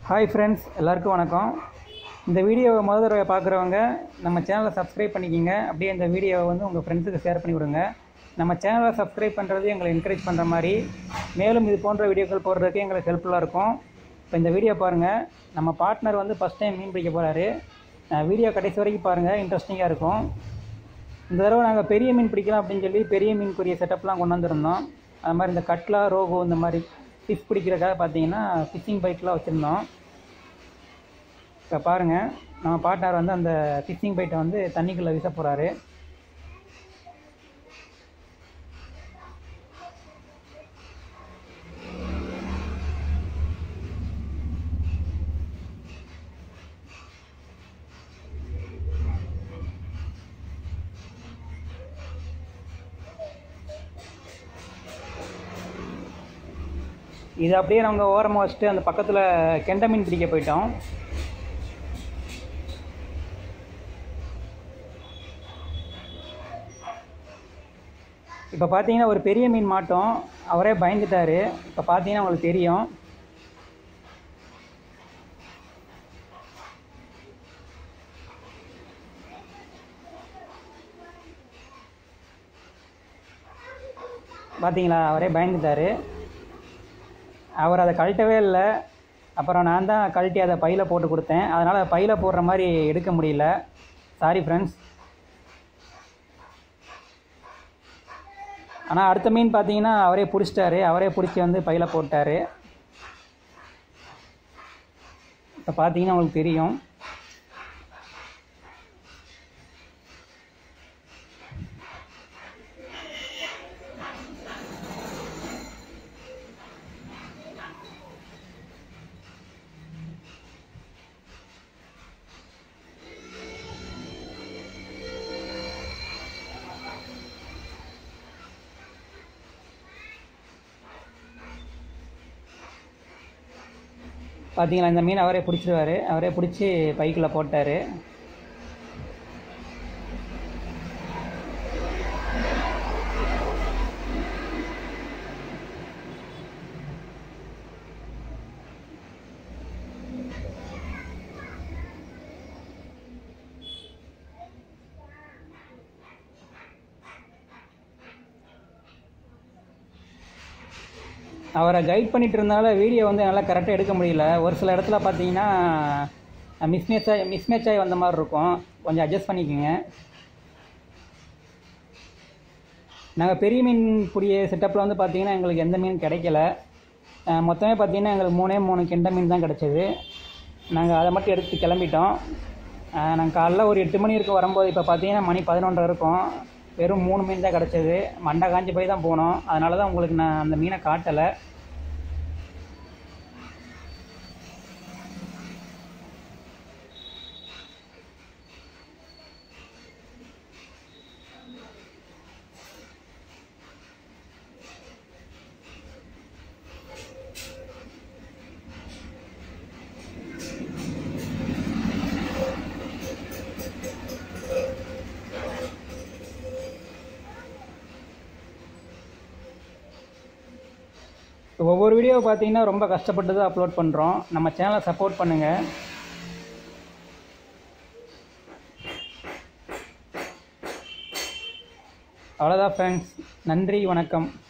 hi friends எல்லாருக்கும் வணக்கம் இந்த வீடியோவை முதல் தடவை பார்க்குறவங்க நம்ம சேனலை சப்ஸ்கிரைப் பண்ணிக்கிங்க அப்படியே இந்த வீடியோவை வந்து உங்கள் ஃப்ரெண்ட்ஸுக்கு ஷேர் பண்ணி விடுங்க நம்ம சேனலை சப்ஸ்கிரைப் பண்ணுறது எங்களை என்கரேஜ் பண்ணுற மாதிரி மேலும் இது போன்ற வீடியோக்கள் போடுறதுக்கு எங்களுக்கு ஹெல்ப்ஃபுல்லாக இருக்கும் இப்போ இந்த வீடியோ பாருங்கள் நம்ம பார்ட்னர் வந்து ஃபஸ்ட் டைம் மீன் பிடிக்க போகிறாரு வீடியோ கடைசி வரைக்கும் பாருங்கள் இன்ட்ரெஸ்டிங்காக இருக்கும் இந்த தடவை நாங்கள் பெரிய மீன் பிடிக்கலாம் அப்படின்னு சொல்லி பெரிய மீனுக்குரிய செட்டப்லாம் கொண்டு வந்திருந்தோம் அது மாதிரி இந்த கட்லா ரோகு இந்த மாதிரி ஃபிஷ் பிடிக்கிறதுக்காக பார்த்தீங்கன்னா ஃபிஷ்ஷிங் பைட்லாம் வச்சுருந்தோம் இப்போ பாருங்கள் நம்ம பார்ட்னர் வந்து அந்த ஃபிஷ்ஷிங் பைட்டை வந்து தண்ணிக்குள்ளே வீச போகிறாரு இது அப்படியே நாங்கள் ஓரமாக வச்சுட்டு அந்த பக்கத்தில் கெண்டை மீன் பிடிக்க போயிட்டோம் இப்போ பார்த்தீங்கன்னா ஒரு பெரிய மீன் மாட்டோம் அவரே பயந்துட்டார் இப்போ பார்த்தீங்கன்னா உங்களுக்கு தெரியும் பார்த்தீங்களா அவரே பயந்துட்டார் அவர் அதை கழட்டவே இல்லை அப்புறம் நான் தான் கழட்டி அதை பையில் போட்டு கொடுத்தேன் அதனால் பையில் போடுற மாதிரி எடுக்க முடியல சாரி ஃப்ரெண்ட்ஸ் ஆனால் அடுத்த மீன் பார்த்தீங்கன்னா அவரே பிடிச்சிட்டாரு அவரே பிடிச்சி வந்து பையில் போட்டார் இப்போ பார்த்தீங்கன்னா உங்களுக்கு தெரியும் பார்த்தீங்களா இந்த மீன் அவரே பிடிச்சிருவாரு அவரே பிடிச்சி பைக்கில் போட்டார் அவரை கைட் பண்ணிட்டு இருந்தால வீடியோ வந்து நல்லா கரெக்டாக எடுக்க முடியல ஒரு சில இடத்துல பார்த்தீங்கன்னா மிஸ்மேட்ச் ஆகி மிஸ்மேட்ச் ஆகி வந்த மாதிரி இருக்கும் கொஞ்சம் அட்ஜஸ்ட் பண்ணிக்கோங்க நாங்கள் பெரிய மீன் பிடிய செட்டப்பில் வந்து பார்த்தீங்கன்னா எங்களுக்கு எந்த மீன் கிடைக்கல அஹ் மொத்தமே பார்த்தீங்கன்னா எங்களுக்கு மூணே மூணு கெண்டை மீன் தான் கிடச்சிது நாங்கள் அதை மட்டும் எடுத்து கிளம்பிட்டோம் நாங்கள் காலைல ஒரு எட்டு மணி இருக்க வரும்போது இப்போ பார்த்தீங்கன்னா மணி பதினொன்றரை இருக்கும் வெறும் மூணு மீன் தான் கிடச்சிது மண்டை காஞ்சி போய் தான் போனோம் அதனால தான் உங்களுக்கு நான் அந்த மீனை காட்டலை ஒவ்வொரு வீடியோ பார்த்தீங்கன்னா ரொம்ப கஷ்டப்பட்டு தான் அப்லோட் பண்ணுறோம் நம்ம சேனலை சப்போர்ட் பண்ணுங்கள் அவ்வளோதான் ஃப்ரெண்ட்ஸ் நன்றி வணக்கம்